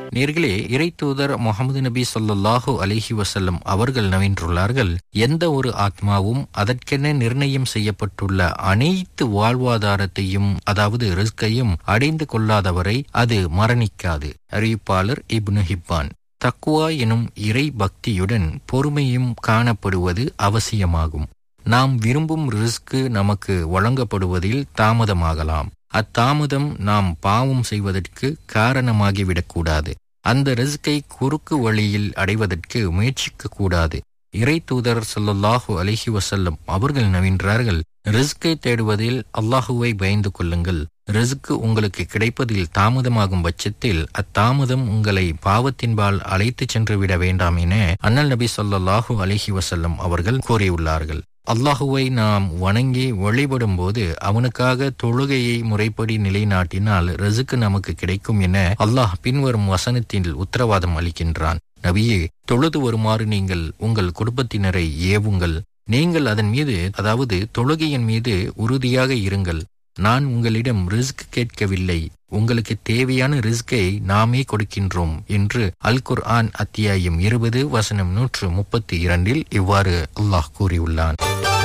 நேர்களே இறை தூதர் முகமது நபி ஸல்லல்லாஹு அலைஹி வஸல்லம் அவர்கள் நவின்றுள்ளார்கள் எந்த ஒரு ஆத்மாவும் அதற்கென நிர்ணயம் செய்யப்பட்டுள்ள அனைத்து வாழ்வாதாரத்தையும் அதாவது ரிஸ்கையும் அடைந்து கொள்ளாதவரை அது மரணிக்காது அறிவிப்பாளர் இப்னு ஹிப்பான் தக்குவா எனும் இறை பக்தியுடன் பொறுமையும் காணப்படுவது அவசியமாகும் நாம் விரும்பும் ரிஸ்க் நமக்கு வழங்கப்படுவதில் தாமதமாகலாம் அத்தாமதம் நாம் பாவம் செய்வதற்கு காரணமாகிவிடக்கூடாது அந்த ரிஸ்கை குறுக்கு வழியில் அடைவதற்கு முயற்சிக்க கூடாது இறை தூதர் சொல்லல்லாஹு அலஹி வசல்லம் அவர்கள் நவின்றார்கள் ரிஸ்கை தேடுவதில் அல்லாஹுவை பயந்து கொள்ளுங்கள் ரிஸ்க் உங்களுக்கு கிடைப்பதில் தாமதமாகும் பட்சத்தில் அத்தாமதம் உங்களை பாவத்தின்பால் அழைத்துச் சென்று விட வேண்டாம் என அண்ணல் நபி சொல்லல்லாஹு அலஹி வசல்லம் அவர்கள் கூறியுள்ளார்கள் அல்லாஹுவை நாம் வணங்கி வழிபடும் போது அவனுக்காக தொழுகையை முறைப்படி நிலைநாட்டினால் ரிசுக்கு நமக்கு கிடைக்கும் என அல்லாஹ் பின்வரும் வசனத்தில் உத்தரவாதம் அளிக்கின்றான் நபியே தொழுது வருமாறு நீங்கள் உங்கள் குடும்பத்தினரை ஏவுங்கள் நீங்கள் அதன் மீது அதாவது தொழுகையின் மீது உறுதியாக இருங்கள் நான் உங்களிடம் ரிஸ்க் கேட்கவில்லை உங்களுக்கு தேவையான ரிஸ்கை நாமே கொடுக்கின்றோம் என்று அல் குர்ஆன் அத்தியாயம் இருபது வசனம் நூற்று முப்பத்தி இரண்டில் இவ்வாறு அல்லாஹ் கூறியுள்ளான்